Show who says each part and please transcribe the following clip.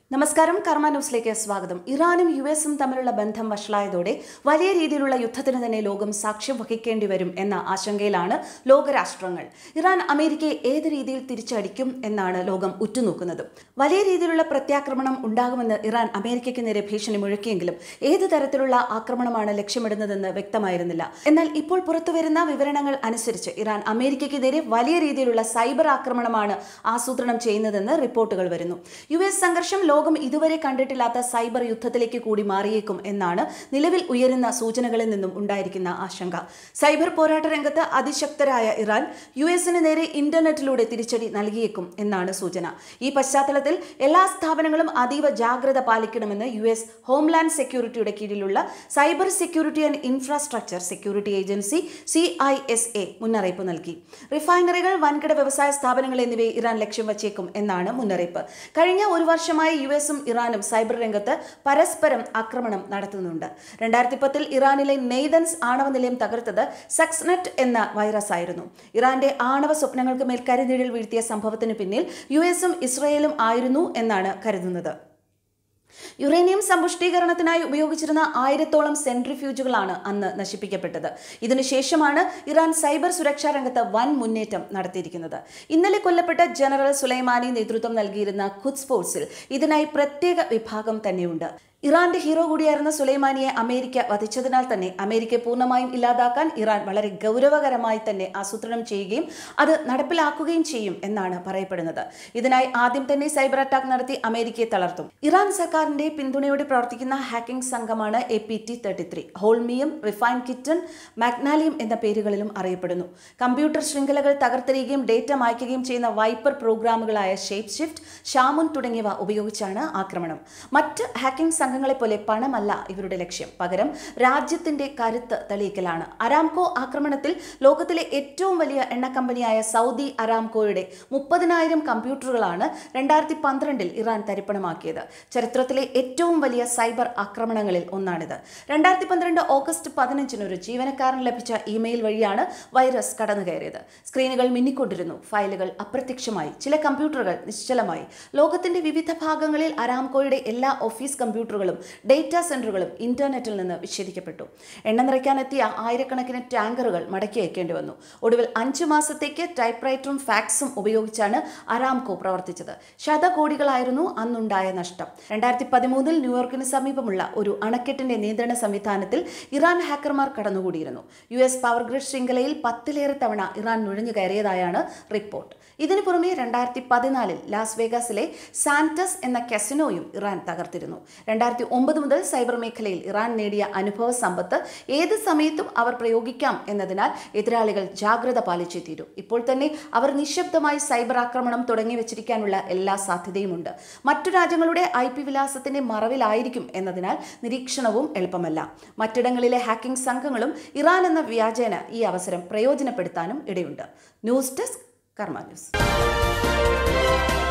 Speaker 1: നമസ്കാരം കർമ്മ ന്യൂസിലേക്ക് സ്വാഗതം ഇറാനും യു എസും തമ്മിലുള്ള ബന്ധം വഷളായതോടെ വലിയ രീതിയിലുള്ള യുദ്ധത്തിന് തന്നെ ലോകം സാക്ഷ്യം വഹിക്കേണ്ടി വരും എന്ന ആശങ്കയിലാണ് ലോകരാഷ്ട്രങ്ങൾ ഇറാൻ അമേരിക്കയെ ഏത് രീതിയിൽ തിരിച്ചടിക്കും എന്നാണ് ലോകം ഉറ്റുനോക്കുന്നത് വലിയ രീതിയിലുള്ള പ്രത്യാക്രമണം ഉണ്ടാകുമെന്ന് ഇറാൻ അമേരിക്കയ്ക്ക് നേരെ ഭീഷണി മുഴക്കിയെങ്കിലും ഏത് തരത്തിലുള്ള ആക്രമണമാണ് ലക്ഷ്യമിടുന്നതെന്ന് വ്യക്തമായിരുന്നില്ല എന്നാൽ ഇപ്പോൾ പുറത്തുവരുന്ന വിവരണങ്ങൾ അനുസരിച്ച് ഇറാൻ അമേരിക്കയ്ക്ക് നേരെ വലിയ രീതിയിലുള്ള സൈബർ ആക്രമണമാണ് ആസൂത്രണം ചെയ്യുന്നതെന്ന് റിപ്പോർട്ടുകൾ വരുന്നു യു എസ് സംഘർഷം ലോകം ഇതുവരെ കണ്ടിട്ടില്ലാത്ത സൈബർ യുദ്ധത്തിലേക്ക് കൂടി മാറിയേക്കും എന്നാണ് നിലവിൽ ഉയരുന്ന സൂചനകളിൽ നിന്നും ഉണ്ടായിരിക്കുന്ന ആശങ്ക സൈബർ പോരാട്ട രംഗത്ത് അതിശക്തരായ ഇറാൻ യു എസിന് നേരെ ഇന്റർനെറ്റിലൂടെ തിരിച്ചടി നൽകിയേക്കും എന്നാണ് സൂചന ഈ പശ്ചാത്തലത്തിൽ എല്ലാ സ്ഥാപനങ്ങളും അതീവ ജാഗ്രത പാലിക്കണമെന്ന് യു എസ് ഹോംലാൻഡ് സെക്യൂരിറ്റിയുടെ കീഴിലുള്ള cyber security and infrastructure security agency C I S A മുന്നറിയിപ്പ് നൽകി റിഫൈനറികൾ വൻകിട വ്യവസായ സ്ഥാപനങ്ങൾ എന്നിവയെ ഇറാൻ ലക്ഷ്യം വച്ചേക്കും എന്നാണ് മുന്നറിയിപ്പ് കഴിഞ്ഞ ഒരു വർഷമായി യു എസും ഇറാനും സൈബർ രംഗത്ത് പരസ്പരം ആക്രമണം നടത്തുന്നുണ്ട് രണ്ടായിരത്തി പത്തിൽ ഇറാനിലെ നെയ്തൻസ് ആണവ നിലയം തകർത്തത് സക്സ്നെറ്റ് എന്ന വൈറസ് ആയിരുന്നു ഇറാന്റെ ആണവ സ്വപ്നങ്ങൾക്ക് മേൽ കരിനിഴൽ വീഴ്ത്തിയ സംഭവത്തിന് പിന്നിൽ യു എസും ഇസ്രയേലും ആയിരുന്നു എന്നാണ് കരുതുന്നത് യുറേനിയം സമ്പുഷ്ടീകരണത്തിനായി ഉപയോഗിച്ചിരുന്ന ആയിരത്തോളം സെൻട്രിഫ്യൂജുകളാണ് അന്ന് നശിപ്പിക്കപ്പെട്ടത് ഇതിനുശേഷമാണ് ഇറാൻ സൈബർ സുരക്ഷാ രംഗത്ത് വൻ മുന്നേറ്റം നടത്തിയിരിക്കുന്നത് ഇന്നലെ കൊല്ലപ്പെട്ട ജനറൽ സുലൈമാനി നേതൃത്വം നൽകിയിരുന്ന ഖുദ്സ് ഫോഴ്സിൽ ഇതിനായി പ്രത്യേക വിഭാഗം തന്നെയുണ്ട് ഇറാന്റെ ഹീറോ കൂടിയായിരുന്ന സുലൈമാനിയെ അമേരിക്ക വധിച്ചതിനാൽ തന്നെ അമേരിക്കയെ പൂർണ്ണമായും ഇല്ലാതാക്കാൻ ഇറാൻ വളരെ ഗൗരവകരമായി തന്നെ ആസൂത്രണം ചെയ്യുകയും അത് നടപ്പിലാക്കുകയും ചെയ്യും എന്നാണ് പറയപ്പെടുന്നത് ഇതിനായി ആദ്യം തന്നെ സൈബർ അറ്റാക്ക് നടത്തി അമേരിക്കയെ തളർത്തും ഇറാൻ സർക്കാരിന്റെ പിന്തുണയോടെ പ്രവർത്തിക്കുന്ന ഹാക്കിംഗ് സംഘമാണ് A P T thirty three Holmium refine kitten Magnallium എന്ന പേരുകളിലും അറിയപ്പെടുന്നു കമ്പ്യൂട്ടർ ശൃംഖലകൾ തകർത്തെറിയുകയും ഡേറ്റ മായ്ക്കുകയും ചെയ്യുന്ന വൈപ്പർ പ്രോഗ്രാമുകളായ ഷേപ്പ് ഷിഫ്റ്റ് ഷാമുൻ തുടങ്ങിയവ ഉപയോഗിച്ചാണ് ആക്രമണം മറ്റ് ഹാക്കിംഗ് സംഘങ്ങളെ പോലെ പണമല്ല ഇവരുടെ ലക്ഷ്യം പകരം രാജ്യത്തിന്റെ കരുത്ത് തെളിയിക്കലാണ് അരാംകോ ആക്രമണത്തിൽ ലോകത്തിലെ ഏറ്റവും വലിയ എണ്ണ കമ്പനിയായ സൗദി അരാംകോയുടെ മുപ്പതിനായിരം കമ്പ്യൂട്ടറുകളാണ് രണ്ടായിരത്തി പന്ത്രണ്ടിൽ ഇറാൻ തരിപ്പണമാക്കിയത് ചരിത്രത്തിലെ ഏറ്റവും വലിയ സൈബർ ആക്രമണങ്ങളിൽ ഒന്നാണിത് രണ്ടായിരത്തി പന്ത്രണ്ട് ഓഗസ്റ്റ് പതിനഞ്ചിന് ഒരു ജീവനക്കാരന് ലഭിച്ച ഇമെയിൽ വഴിയാണ് വൈറസ് കടന്നു കയറിയത് സ്ക്രീനുകൾ മിന്നിക്കൊണ്ടിരുന്നു ഫയലുകൾ അപ്രത്യക്ഷമായി ചില കമ്പ്യൂട്ടറുകൾ നിശ്ചലമായി ലോകത്തിന്റെ വിവിധ ഭാഗങ്ങളിൽ അരാംകോയുടെ എല്ലാ ഓഫീസ് കമ്പ്യൂട്ടറുകളും ഡേറ്റാ സെന്ററുകളും ഇന്റർനെറ്റിൽ നിന്ന് വിച്ഛേദിക്കപ്പെട്ടു എണ്ണ നിറയ്ക്കാനെത്തിയ ആയിരക്കണക്കിന് ടാങ്കറുകൾ മടക്കി അയക്കേണ്ടി വന്നു ഒടുവിൽ അഞ്ചു മാസത്തേക്ക് ടൈപ്പ് റൈറ്ററും ഫാക്സും ഉപയോഗിച്ചാണ് അരാംകോ പ്രവർത്തിച്ചത് ശതകോടികളായിരുന്നു അന്നുണ്ടായ നഷ്ടം രണ്ടായിരത്തി പതിമൂന്നിൽ ന്യൂയോർക്കിന് സമീപമുള്ള ഒരു അണക്കെട്ടിന്റെ നിയന്ത്രണ സംവിധാനത്തിൽ ഇറാൻ ഹാക്കർമാർ കടന്നുകൂടിയിരുന്നു യു എസ് പവർ ഗ്രിഡ് ശൃംഖലയിൽ പത്തിലേറെ തവണ ഇറാൻ നുഴഞ്ഞു കയറിയതായാണ് റിപ്പോർട്ട് ഇതിനു പുറമെ രണ്ടായിരത്തി പതിനാലിൽ ലാസ് വേഗാസിലെ സാന്റസ് എന്ന കെസിനോയും ഇറാൻ തകർത്തിരുന്നു രണ്ടായിരത്തി ഒമ്പത് മുതൽ സൈബർ മേഖലയിൽ ഇറാൻ നേടിയ അനുഭവ സമ്പത്ത് ഏത് സമയത്തും അവർ പ്രയോഗിക്കാം എന്നതിനാൽ എതിരാളികൾ ജാഗ്രത പാലിച്ചേ തീരൂ ഇപ്പോൾ തന്നെ അവർ നിശബ്ദമായി സൈബർ ആക്രമണം തുടങ്ങി വെച്ചിരിക്കാനുള്ള എല്ലാ സാധ്യതയുമുണ്ട് മറ്റു രാജ്യങ്ങളുടെ ഐ പി വിലാസത്തിന്റെ മറവിലായിരിക്കും എന്നതിനാൽ നിരീക്ഷണവും എളുപ്പമല്ല മറ്റിടങ്ങളിലെ ഹാക്കിംഗ് സംഘങ്ങളും ഇറാൻ എന്ന വ്യാജേന ഈ അവസരം പ്രയോജനപ്പെടുത്താനും ഇടയുണ്ട് ന്യൂസ് ഡെസ്ക് കർമ്മ ന്യൂസ്